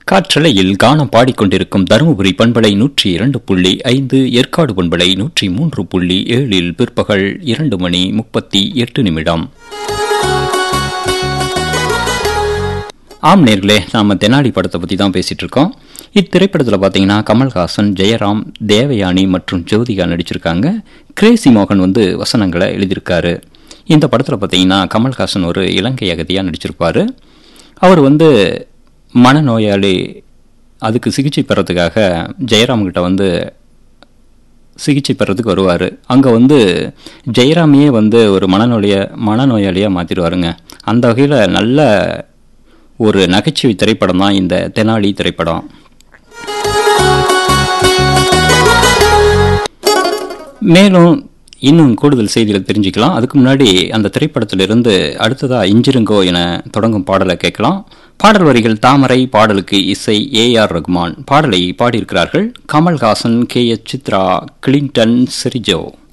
காற்றலையில் கானம் பாடிக்கொண்டிருக்கும் தருமபுரி பண்பலை நூற்றி இரண்டு புள்ளி ஐந்து ஏற்காடு பண்பலை நூற்றி மூன்று புள்ளி ஏழில் பிற்பகல் இரண்டு மணி முப்பத்தி எட்டு நிமிடம் ஆம் நேர்களே நாம தெனாலி படத்தை பற்றி தான் பேசிட்டு இருக்கோம் இத்திரைப்படத்தில் பார்த்தீங்கன்னா கமல்ஹாசன் ஜெயராம் தேவயானி மற்றும் ஜோதிகா நடிச்சிருக்காங்க கிரேசி மோகன் வந்து வசனங்களை எழுதியிருக்காரு இந்த படத்தில் பார்த்தீங்கன்னா கமல்ஹாசன் ஒரு இலங்கை அகதியாக நடிச்சிருப்பாரு அவர் வந்து மனநோயாளி அதுக்கு சிகிச்சை பெறத்துக்காக ஜெயராம் கிட்ட வந்து சிகிச்சை பெறதுக்கு வருவார் அங்கே வந்து ஜெயராமையே வந்து ஒரு மனநோய மனநோயாளியாக மாற்றிடுவாருங்க அந்த வகையில் நல்ல ஒரு நகைச்சுவை திரைப்படம் தான் இந்த தெனாலி திரைப்படம் மேலும் இன்னும் கூடுதல் செய்திகள் தெரிஞ்சுக்கலாம் அதுக்கு முன்னாடி அந்த திரைப்படத்திலிருந்து அடுத்ததா இஞ்சிருங்கோ என தொடங்கும் பாடலை கேட்கலாம் பாடல் வரிகள் தாமரை பாடலுக்கு இசை ஏ ஆர் ரகுமான் பாடலை பாடியிருக்கிறார்கள் கமல்ஹாசன் கே எச் சித்ரா கிளின்டன் செரிஜோ